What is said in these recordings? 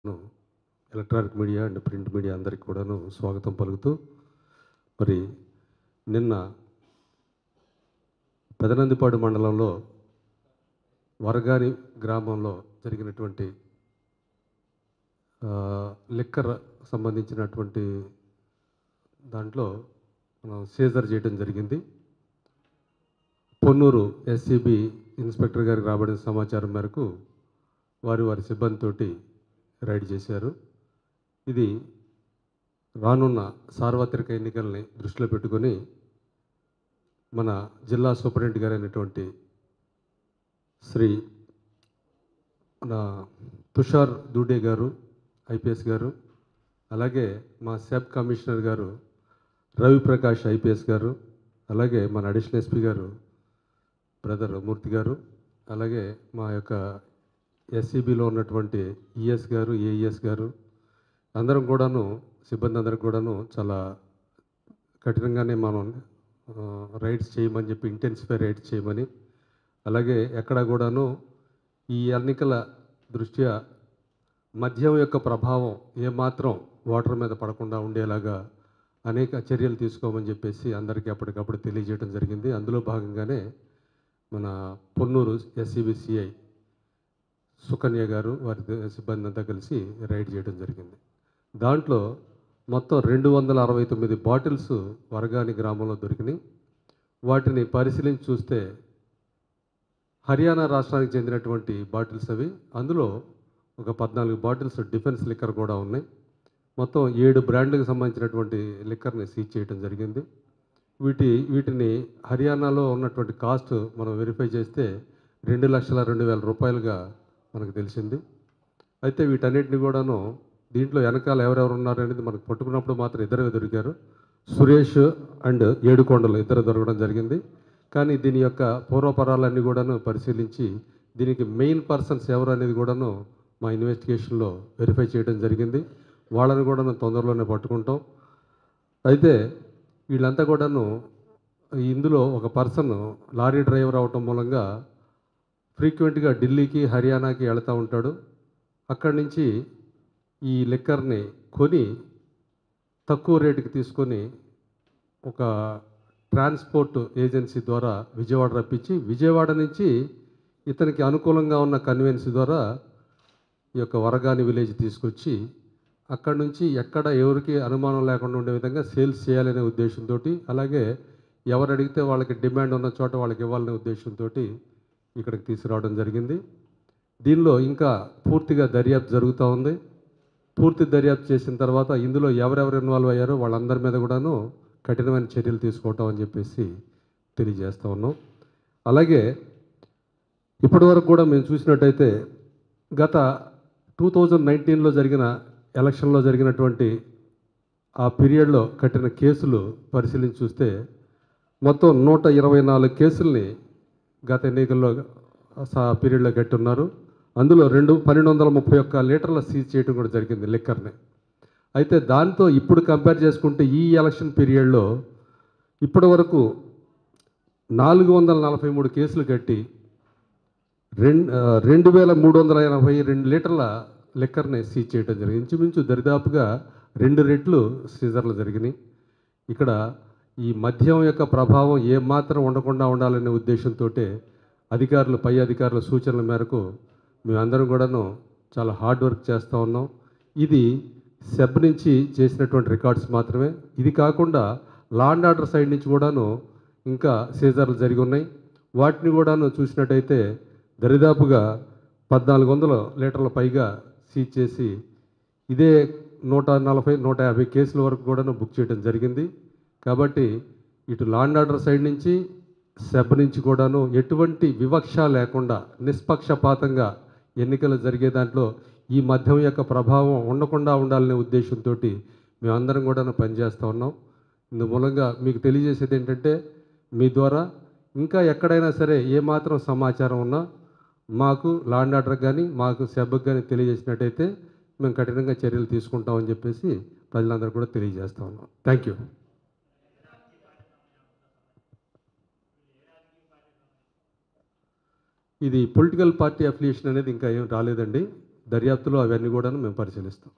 electronic media and print media అందరికీ కూడాను స్వాగతం పలుకుతూ మరి నిన్న పెదనందిపాడు మండలంలో వరగాని గ్రామంలో జరిగినటువంటి ఆ, లిక్కర్ సంబంధించినటువంటి దాంట్లో మనం సీజర్ చేయడం జరిగింది పొన్నూరు ఎస్సీబీ ఇన్స్పెక్టర్ గారికి రాబడిన సమాచారం మేరకు వారి వారి సిబ్బందితోటి రైడ్ చేశారు ఇది రానున్న సార్వత్రిక ఎన్నికల్ని దృష్టిలో పెట్టుకొని మన జిల్లా సూపరింటెండెంట్ గారైనటువంటి శ్రీ మన తుషార్ దూడే గారు ఐపీఎస్ గారు అలాగే మా సెబ్ కమిషనర్ గారు రవిప్రకాష్ ఐపీఎస్ గారు అలాగే మన additional SP garu brother Murthy garu అలాగే మా యొక్క ఎస్సీబీలో ఉన్నటువంటి ఈఎస్ గారు ఏఈఎస్ గారు అందరం కూడాను సిబ్బంది అందరికి కూడాను చాలా కఠినంగానే మనం ఆ, రైడ్స్ చేయమని చెప్పి ఇంటెన్సిఫై రైడ్స్ చేయమని అలాగే ఎక్కడ కూడాను ఈ ఎన్నికల దృష్ట్యా మద్యం యొక్క ప్రభావం ఏమాత్రం వాటర్ మీద పడకుండా ఉండేలాగా అనేక చర్యలు తీసుకోమని చెప్పేసి అందరికీ అప్పటికప్పుడు తెలియజేయడం జరిగింది అందులో భాగంగానే మన పొన్నూరు ఎస్సీబీసీఐ సుకన్య గారు వారి ద- సిబ్బంది అంతా కలిసి రైడ్ చేయడం జరిగింది దాంట్లో మొత్తం రెండు వందల అరవై తొమ్మిది బాటిల్స్ వరగాని గ్రామంలో దొరికినాయి వాటిని పరిశీలించి చూస్తే హర్యానా రాష్ట్రానికి చెందినటువంటి బాటిల్స్ అవి అందులో ఒక పద్నాలుగు బాటిల్స్ డిఫెన్స్ లిక్కర్ కూడా ఉన్నాయి మొత్తం ఏడు బ్రాండ్లకు సంబంధించినటువంటి లిక్కర్ని సీజ్ చేయడం జరిగింది వీటి వీటిని హర్యానాలో ఉన్నటువంటి కాస్ట్ మనం వెరిఫై చేస్తే రెండు లక్షల రెండు వేల రూపాయలుగా మనకు తెలిసింది అయితే వీటన్నిటిని కూడాను దీంట్లో వెనకాల ఎవరెవరు ఉన్నారు అనేది మనకు పట్టుకున్నప్పుడు మాత్రం ఇద్దరే దొరికారు సురేష్ అండ్ ఏడుకొండలు ఇద్దరు దొరకడం జరిగింది కానీ దీని యొక్క పూర్వపరాలన్నీ కూడాను పరిశీలించి దీనికి మెయిన్ పర్సన్స్ ఎవరు అనేది కూడాను మా ఇన్వెస్టిగేషన్లో వెరిఫై చేయడం జరిగింది వాళ్ళని కూడా తొందరలోనే పట్టుకుంటాం అయితే వీళ్ళంతా కూడాను ఇందులో ఒక పర్సన్ లారీ డ్రైవర్ అవటం మూలంగా ఫ్రీక్వెంట్గా ఢిల్లీకి హర్యానాకి వెళ్తూ ఉంటాడు అక్కడి నుంచి ఈ లిక్కర్ని కొని తక్కువ రేటుకి తీసుకొని ఒక ట్రాన్స్పోర్ట్ ఏజెన్సీ ద్వారా విజయవాడ రప్పించి విజయవాడ నుంచి ఇతనికి అనుకూలంగా ఉన్న కన్వెన్సీ ద్వారా ఈ యొక్క వరగాని విలేజ్ తీసుకొచ్చి అక్కడి నుంచి ఎక్కడ ఎవరికి అనుమానం లేకుండా ఉండే విధంగా సేల్స్ చేయాలనే ఉద్దేశంతో అలాగే ఎవరు అడిగితే వాళ్ళకి డిమాండ్ ఉన్న చోట వాళ్ళకి ఇవ్వాలనే ఉద్దేశంతో ఇక్కడికి తీసుకురావడం జరిగింది దీనిలో ఇంకా పూర్తిగా దర్యాప్తు జరుగుతూ ఉంది పూర్తి దర్యాప్తు చేసిన తర్వాత ఇందులో ఎవరెవరు ఇన్వాల్వ్ అయ్యారో వాళ్ళందరి మీద కూడాను కఠినమైన చర్యలు తీసుకోవటం అని చెప్పేసి తెలియజేస్తూ ఉన్నాం అలాగే ఇప్పటివరకు కూడా మేము చూసినట్టయితే గత టూ థౌజండ్ నైన్టీన్లో జరిగిన ఎలక్షన్లో జరిగినటువంటి ఆ పీరియడ్లో కట్టిన కేసులు పరిశీలించి చూస్తే మొత్తం నూట ఇరవై నాలుగు కేసుల్ని గత ఎన్నికల్లో సా- పీరియడ్లో కట్టున్నారు అందులో రెండు పన్నెండు వందల ముప్పై ఒక్క లీటర్ల సీజ్ చేయడం కూడా జరిగింది లిక్కర్ని అయితే దాంతో ఇప్పుడు కంపేర్ చేసుకుంటే ఈ ఎలక్షన్ పీరియడ్లో ఇప్పటి వరకు నాలుగు వందల నలభై మూడు కేసులు కట్టి రెండు రెండు వేల మూడు వందల ఎనభై రెండు లీటర్ల లిక్కర్ని సీజ్ చేయడం జరిగింది ఇంచుమించు దరిదాపుగా రెండు రెట్లు సీజర్లు జరిగినాయి ఇక్కడ ఈ మద్యం యొక్క ప్రభావం ఏమాత్రం ఉండకుండా ఉండాలనే ఉద్దేశంతో అధికారులు పై అధికారుల సూచనల మేరకు మేమందరం కూడాను చాలా హార్డ్ వర్క్ చేస్తూ ఉన్నాం ఇది సెబ్ నుంచి చేసినటువంటి రికార్డ్స్ మాత్రమే ఇది కాకుండా లా అండ్ ఆర్డర్ సైడ్ నుంచి కూడాను ఇంకా సీజర్లు జరిగి ఉన్నాయి వాటిని కూడాను చూసినట్టయితే దరిదాపుగా పద్నాలుగు వందల లీటర్ల పైగా సీజ్ చేసి ఇదే నూట నలభై నూట యాభై కేసుల వరకు కూడాను బుక్ చేయడం జరిగింది కాబట్టి ఇటు లా అండ్ ఆర్డర్ సైడ్ నుంచి సెబ్ నుంచి కూడాను ఎటువంటి వివక్ష లేకుండా నిష్పక్షపాతంగా ఎన్నికలు జరిగే దాంట్లో ఈ మద్యం యొక్క ప్రభావం ఉండకుండా ఉండాలనే ఉద్దేశంతో మేమందరం కూడా పనిచేస్తూ ఉన్నాం ఇందు మూలంగా మీకు తెలియజేసేది ఏంటంటే మీ ద్వారా ఇంకా ఎక్కడైనా సరే ఏమాత్రం సమాచారం ఉన్నా మాకు లా అండ్ ఆర్డర్ కానీ మాకు సెబ్కి కానీ తెలియజేసినట్టయితే మేము కఠినంగా చర్యలు తీసుకుంటామని చెప్పేసి ప్రజలందరూ కూడా తెలియజేస్తా ఉన్నాం థ్యాంక్ యూ ఇది పొలిటికల్ పార్టీ అఫిలియేషన్ అనేది ఇంకా ఏం రాలేదండి దర్యాప్తులో అవన్నీ కూడా మేము పరిశీలిస్తాం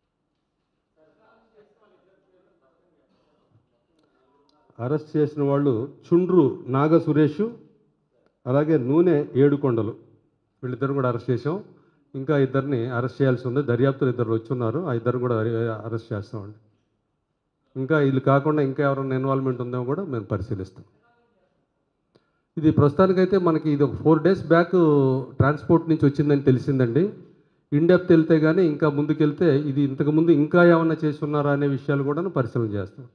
అరెస్ట్ చేసిన వాళ్ళు చుండ్రు నాగ సురేష్ అలాగే నూనె ఏడుకొండలు వీళ్ళిద్దరు కూడా అరెస్ట్ చేసాం ఇంకా ఇద్దరిని అరెస్ట్ చేయాల్సి ఉంది దర్యాప్తులు ఇద్దరు వచ్చున్నారు ఆ ఇద్దరు కూడా అరె- అరెస్ట్ చేస్తామండి ఇంకా వీళ్ళు కాకుండా ఇంకా ఎవరైనా ఇన్వాల్వ్మెంట్ ఉందేమో కూడా మేము పరిశీలిస్తాం ఇది ప్రస్తుతానికైతే మనకి ఇది ఒక ఫోర్ డేస్ బ్యాక్ ట్రాన్స్పోర్ట్ నుంచి వచ్చిందని తెలిసిందండి ఇండెప్త్ వెళ్తే కానీ ఇంకా ముందుకెళ్తే ఇది ఇంతకుముందు ఇంకా ఏమన్నా చేసి ఉన్నారా అనే విషయాలు కూడా పరిశీలన చేస్తాం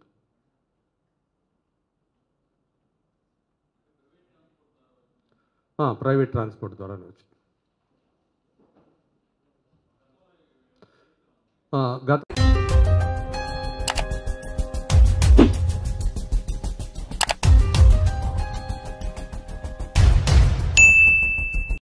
ఆ, ప్రైవేట్ ట్రాన్స్పోర్ట్ ద్వారానే వచ్చి ఆ, గత